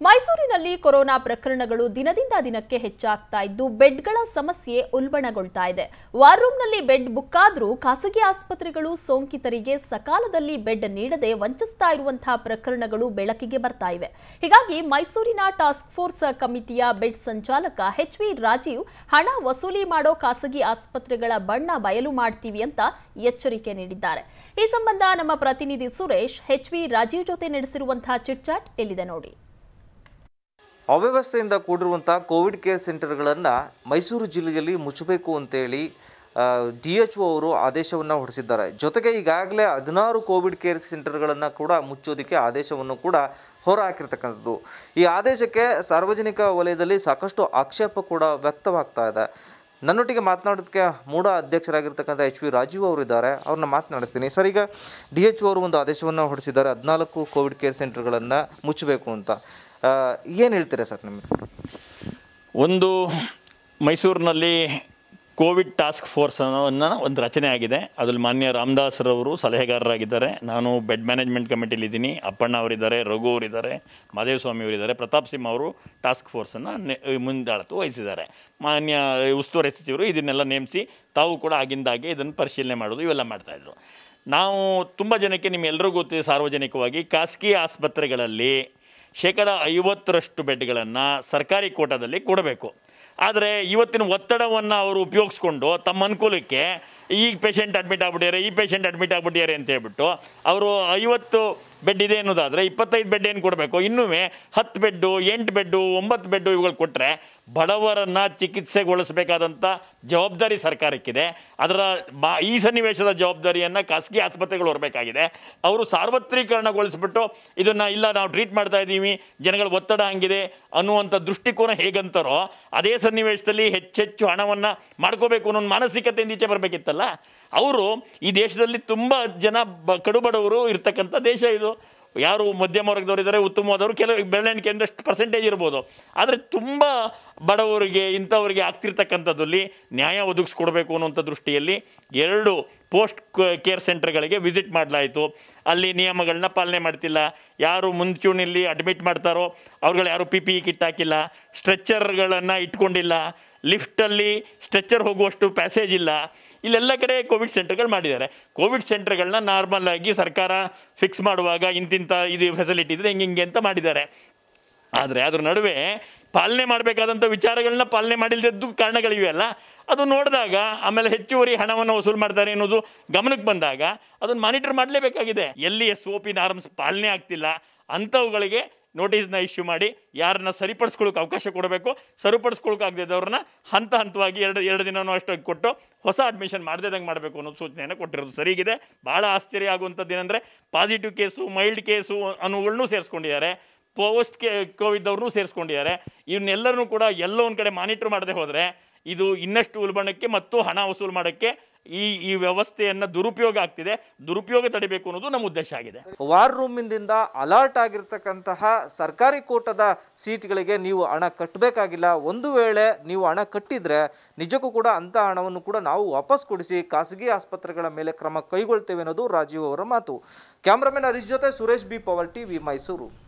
ಮೈಸೂರಿನಲ್ಲಿ ಕೊರೋನಾ ಪ್ರಕರಣಗಳು ದಿನದಿಂದ ದಿನಕ್ಕೆ ಹೆಚ್ಚಾಗ್ತಾ ಇದ್ದು ಬೆಡ್ಗಳ ಸಮಸ್ಯೆ ಉಲ್ಬಣಗೊಳ್ತಾ ಇದೆ ವಾರ್ ರೂಮ್ನಲ್ಲಿ ಬೆಡ್ ಬುಕ್ ಆದ್ರೂ ಖಾಸಗಿ ಆಸ್ಪತ್ರೆಗಳು ಸೋಂಕಿತರಿಗೆ ಸಕಾಲದಲ್ಲಿ ಬೆಡ್ ನೀಡದೆ ವಂಚಿಸ್ತಾ ಇರುವಂತಹ ಪ್ರಕರಣಗಳು ಬೆಳಕಿಗೆ ಬರ್ತಾ ಇವೆ ಹೀಗಾಗಿ ಮೈಸೂರಿನ ಟಾಸ್ಕ್ ಫೋರ್ಸ್ ಕಮಿಟಿಯ ಬೆಡ್ ಸಂಚಾಲಕ ಎಚ್ ವಿ ರಾಜೀವ್ ಹಣ ವಸೂಲಿ ಮಾಡೋ ಖಾಸಗಿ ಆಸ್ಪತ್ರೆಗಳ ಬಣ್ಣ ಬಯಲು ಮಾಡ್ತೀವಿ ಅಂತ ಎಚ್ಚರಿಕೆ ನೀಡಿದ್ದಾರೆ ಈ ಸಂಬಂಧ ನಮ್ಮ ಪ್ರತಿನಿಧಿ ಸುರೇಶ್ ಎಚ್ ವಿ ರಾಜೀವ್ ಜೊತೆ ನಡೆಸಿರುವಂತಹ ಚಿಟ್ಚಾಟ್ ಎಲ್ಲಿದೆ ನೋಡಿ ಅವ್ಯವಸ್ಥೆಯಿಂದ ಕೂಡಿರುವಂಥ ಕೋವಿಡ್ ಕೇರ್ ಸೆಂಟರ್ಗಳನ್ನು ಮೈಸೂರು ಜಿಲ್ಲೆಯಲ್ಲಿ ಮುಚ್ಚಬೇಕು ಅಂತೇಳಿ ಡಿ ಎಚ್ ಒ ಅವರು ಆದೇಶವನ್ನು ಹೊರಡಿಸಿದ್ದಾರೆ ಜೊತೆಗೆ ಈಗಾಗಲೇ ಹದಿನಾರು ಕೋವಿಡ್ ಕೇರ್ ಸೆಂಟರ್ಗಳನ್ನು ಕೂಡ ಮುಚ್ಚೋದಕ್ಕೆ ಆದೇಶವನ್ನು ಕೂಡ ಹೊರಹಾಕಿರ್ತಕ್ಕಂಥದ್ದು ಈ ಆದೇಶಕ್ಕೆ ಸಾರ್ವಜನಿಕ ವಲಯದಲ್ಲಿ ಸಾಕಷ್ಟು ಆಕ್ಷೇಪ ಕೂಡ ವ್ಯಕ್ತವಾಗ್ತಾ ಇದೆ ನನ್ನೊಟ್ಟಿಗೆ ಮಾತನಾಡೋದಕ್ಕೆ ಮೂಡ ಅಧ್ಯಕ್ಷರಾಗಿರ್ತಕ್ಕಂಥ ಎಚ್ ವಿ ರಾಜೀವ್ ಅವರು ಇದ್ದಾರೆ ಅವ್ರನ್ನ ಮಾತನಾಡಿಸ್ತೀನಿ ಸರ್ ಈಗ ಡಿ ಎಚ್ ಅವರು ಒಂದು ಆದೇಶವನ್ನು ಹೊರಡಿಸಿದ್ದಾರೆ ಹದಿನಾಲ್ಕು ಕೋವಿಡ್ ಕೇರ್ ಸೆಂಟರ್ಗಳನ್ನು ಮುಚ್ಚಬೇಕು ಅಂತ ಏನು ಹೇಳ್ತೀರಾ ಸರ್ ನಿಮಗೆ ಒಂದು ಮೈಸೂರಿನಲ್ಲಿ ಕೋವಿಡ್ ಟಾಸ್ಕ್ ಫೋರ್ಸ್ ಅನ್ನೋ ಒಂದು ರಚನೆ ಆಗಿದೆ ಅದ್ರಲ್ಲಿ ಮಾನ್ಯ ರಾಮದಾಸ್ರವರು ಸಲಹೆಗಾರರಾಗಿದ್ದಾರೆ ನಾನು ಬೆಡ್ ಮ್ಯಾನೇಜ್ಮೆಂಟ್ ಕಮಿಟಿಲಿದ್ದೀನಿ ಅಪ್ಪಣ್ಣ ಅವರಿದ್ದಾರೆ ರಘು ಅವರಿದ್ದಾರೆ ಮಾದೇವಸ್ವಾಮಿ ಅವರಿದ್ದಾರೆ ಪ್ರತಾಪ್ ಸಿಂಹ ಅವರು ಟಾಸ್ಕ್ ಫೋರ್ಸನ್ನು ಮುಂದಾಳತ್ತು ವಹಿಸಿದ್ದಾರೆ ಮಾನ್ಯ ಉಸ್ತುವಾರಿ ಸಚಿವರು ಇದನ್ನೆಲ್ಲ ನೇಮಿಸಿ ತಾವು ಕೂಡ ಆಗಿಂದಾಗೆ ಇದನ್ನು ಪರಿಶೀಲನೆ ಮಾಡೋದು ಇವೆಲ್ಲ ಮಾಡ್ತಾಯಿದ್ರು ನಾವು ತುಂಬ ಜನಕ್ಕೆ ನಿಮ್ಮೆಲ್ಲರಿಗೂ ಗೊತ್ತಿದೆ ಸಾರ್ವಜನಿಕವಾಗಿ ಖಾಸಗಿ ಆಸ್ಪತ್ರೆಗಳಲ್ಲಿ ಶೇಕಡ ಐವತ್ತರಷ್ಟು ಬೆಡ್ಗಳನ್ನು ಸರ್ಕಾರಿ ಕೋಟಾದಲ್ಲಿ ಕೊಡಬೇಕು ಆದರೆ ಇವತ್ತಿನ ಒತ್ತಡವನ್ನು ಅವರು ಉಪಯೋಗಿಸ್ಕೊಂಡು ತಮ್ಮ ಅನುಕೂಲಕ್ಕೆ ಈ ಪೇಷಂಟ್ ಅಡ್ಮಿಟ್ ಆಗ್ಬಿಟ್ಟಿದ್ದಾರೆ ಈ ಪೇಷಂಟ್ ಅಡ್ಮಿಟ್ ಆಗ್ಬಿಟ್ಟಿದ್ದಾರೆ ಅಂತ ಹೇಳ್ಬಿಟ್ಟು ಅವರು ಐವತ್ತು ಬೆಡ್ ಇದೆ ಅನ್ನೋದಾದರೆ ಇಪ್ಪತ್ತೈದು ಬೆಡ್ ಏನು ಕೊಡಬೇಕು ಇನ್ನೂ ಹತ್ತು ಬೆಡ್ಡು ಎಂಟು ಬೆಡ್ಡು ಒಂಬತ್ತು ಬೆಡ್ಡು ಇವುಗಳು ಕೊಟ್ಟರೆ ಬಡವರನ್ನು ಚಿಕಿತ್ಸೆಗೊಳಿಸಬೇಕಾದಂಥ ಜವಾಬ್ದಾರಿ ಸರ್ಕಾರಕ್ಕಿದೆ ಅದರ ಬಾ ಈ ಸನ್ನಿವೇಶದ ಜವಾಬ್ದಾರಿಯನ್ನು ಖಾಸಗಿ ಆಸ್ಪತ್ರೆಗಳು ಹೊರಬೇಕಾಗಿದೆ ಅವರು ಸಾರ್ವತ್ರೀಕರಣಗೊಳಿಸ್ಬಿಟ್ಟು ಇದನ್ನು ಇಲ್ಲ ನಾವು ಟ್ರೀಟ್ ಮಾಡ್ತಾ ಇದ್ದೀವಿ ಜನಗಳ ಒತ್ತಡ ಹಂಗಿದೆ ಅನ್ನುವಂಥ ದೃಷ್ಟಿಕೋನ ಹೇಗಂತಾರೋ ಅದೇ ಸನ್ನಿವೇಶದಲ್ಲಿ ಹೆಚ್ಚೆಚ್ಚು ಹಣವನ್ನು ಮಾಡ್ಕೋಬೇಕು ಅನ್ನೋ ಒಂದು ಮಾನಸಿಕತೆಯಿಂದ ಈಚೆ ಬರಬೇಕಿತ್ತಲ್ಲ ಅವರು ಈ ದೇಶದಲ್ಲಿ ತುಂಬ ಜನ ಬ ಕಡು ಬಡವರು ಇರ್ತಕ್ಕಂಥ ದೇಶ ಇದು ಯಾರು ಮಧ್ಯಮ ವರ್ಗದವರು ಇದ್ದಾರೆ ಉತ್ತಮವಾದವರು ಕೆಲವು ಬೆರಳೆಣಿಕೆ ಒಂದಷ್ಟು ಪರ್ಸೆಂಟೇಜ್ ಇರ್ಬೋದು ಆದರೆ ತುಂಬ ಬಡವರಿಗೆ ಇಂಥವರಿಗೆ ಆಗ್ತಿರ್ತಕ್ಕಂಥದ್ದಲ್ಲಿ ನ್ಯಾಯ ಒದಗಿಸ್ಕೊಡ್ಬೇಕು ಅನ್ನುವಂಥ ದೃಷ್ಟಿಯಲ್ಲಿ ಎರಡು ಪೋಸ್ಟ್ ಕೇರ್ ಸೆಂಟರ್ಗಳಿಗೆ ವಿಸಿಟ್ ಮಾಡಲಾಯಿತು ಅಲ್ಲಿ ನಿಯಮಗಳನ್ನ ಪಾಲನೆ ಮಾಡ್ತಿಲ್ಲ ಯಾರು ಮುಂಚೂಣಿಯಲ್ಲಿ ಅಡ್ಮಿಟ್ ಮಾಡ್ತಾರೋ ಅವ್ರುಗಳು ಯಾರು ಪಿ ಪಿ ಇ ಕಿಟ್ ಹಾಕಿಲ್ಲ ಸ್ಟ್ರೆಚ್ಚರ್ಗಳನ್ನು ಇಟ್ಕೊಂಡಿಲ್ಲ ಲಿಫ್ಟಲ್ಲಿ ಸ್ಟ್ರೆಚ್ಚರ್ ಹೋಗುವಷ್ಟು ಪ್ಯಾಸೇಜ್ ಇಲ್ಲ ಇಲ್ಲೆಲ್ಲ ಕಡೆ ಕೋವಿಡ್ ಸೆಂಟರ್ಗಳು ಮಾಡಿದ್ದಾರೆ ಕೋವಿಡ್ ಸೆಂಟರ್ಗಳನ್ನ ನಾರ್ಮಲ್ ಆಗಿ ಸರ್ಕಾರ ಫಿಕ್ಸ್ ಮಾಡುವಾಗ ಇಂತಿಂಥ ಇದು ಫೆಸಿಲಿಟಿ ಇದ್ರೆ ಹಿಂಗೆ ಹಿಂಗೆ ಅಂತ ಮಾಡಿದ್ದಾರೆ ಆದರೆ ಅದ್ರ ನಡುವೆ ಪಾಲನೆ ಮಾಡಬೇಕಾದಂಥ ವಿಚಾರಗಳನ್ನ ಪಾಲನೆ ಮಾಡಿಲ್ಲದ್ದು ಕಾರಣಗಳಿವೆ ಅಲ್ಲ ಅದು ನೋಡಿದಾಗ ಆಮೇಲೆ ಹೆಚ್ಚುವರಿ ಹಣವನ್ನು ವಸೂಲು ಮಾಡ್ತಾರೆ ಅನ್ನೋದು ಗಮನಕ್ಕೆ ಬಂದಾಗ ಅದನ್ನು ಮಾನಿಟರ್ ಮಾಡಲೇಬೇಕಾಗಿದೆ ಎಲ್ಲಿ ಎಸ್ ಒ ಪಿ ನಾರ್ಮ್ಸ್ ಪಾಲನೆ ಆಗ್ತಿಲ್ಲ ಅಂಥವುಗಳಿಗೆ ನೋಟಿಸ್ನ ಇಶ್ಯೂ ಮಾಡಿ ಯಾರನ್ನ ಸರಿಪಡಿಸ್ಕೊಳ್ಳೋಕೆ ಅವಕಾಶ ಕೊಡಬೇಕು ಸರಿಪಡಿಸ್ಕೊಳ್ಳೋಕಾಗದಿದ್ದವ್ರನ್ನ ಹಂತ ಹಂತವಾಗಿ ಎರಡು ಎರಡು ದಿನನೂ ಅಷ್ಟಾಗಿ ಕೊಟ್ಟು ಹೊಸ ಅಡ್ಮಿಷನ್ ಮಾಡದೇದಂಗೆ ಮಾಡಬೇಕು ಅನ್ನೋ ಸೂಚನೆಯನ್ನು ಕೊಟ್ಟಿರೋದು ಸರಿಗಿದೆ ಭಾಳ ಆಶ್ಚರ್ಯ ಆಗುವಂಥದ್ದು ಏನಂದರೆ ಪಾಸಿಟಿವ್ ಕೇಸು ಮೈಲ್ಡ್ ಕೇಸು ಅನ್ನೋಗಳನ್ನೂ ಸೇರಿಸ್ಕೊಂಡಿದ್ದಾರೆ ಪೋಸ್ಟ್ ಕೆ ಕೋವಿಡ್ ಅವ್ರನ್ನೂ ಸೇರಿಸ್ಕೊಂಡಿದ್ದಾರೆ ಇವನ್ನೆಲ್ಲರನ್ನೂ ಕೂಡ ಎಲ್ಲೋ ಒಂದು ಕಡೆ ಮಾನಿಟ್ರ್ ಮಾಡದೆ ಹೋದರೆ ಇದು ಇನ್ನಷ್ಟು ಉಲ್ಬಣಕ್ಕೆ ಮತ್ತು ಹಣ ವಸೂಲು ಮಾಡೋಕ್ಕೆ ಈ ಈ ವ್ಯವಸ್ಥೆಯನ್ನು ದುರುಪಯೋಗ ಆಗ್ತಿದೆ ದುರುಪಯೋಗ ತಡಿಬೇಕು ಅನ್ನೋದು ನಮ್ಮ ಉದ್ದೇಶ ಆಗಿದೆ ವಾರ್ ರೂಮಿಂದ ಅಲರ್ಟ್ ಆಗಿರ್ತಕ್ಕಂತಹ ಸರ್ಕಾರಿ ಕೋಟದ ಸೀಟ್ಗಳಿಗೆ ನೀವು ಹಣ ಕಟ್ಟಬೇಕಾಗಿಲ್ಲ ಒಂದು ವೇಳೆ ನೀವು ಹಣ ಕಟ್ಟಿದ್ರೆ ನಿಜಕ್ಕೂ ಕೂಡ ಅಂಥ ಹಣವನ್ನು ಕೂಡ ನಾವು ವಾಪಸ್ ಕೊಡಿಸಿ ಖಾಸಗಿ ಆಸ್ಪತ್ರೆಗಳ ಮೇಲೆ ಕ್ರಮ ಕೈಗೊಳ್ತೇವೆ ಅನ್ನೋದು ರಾಜೀವ್ ಅವರ ಮಾತು ಕ್ಯಾಮ್ರಾಮನ್ ಹರೀಶ್ ಜೊತೆ Suresh B power TV Mysuru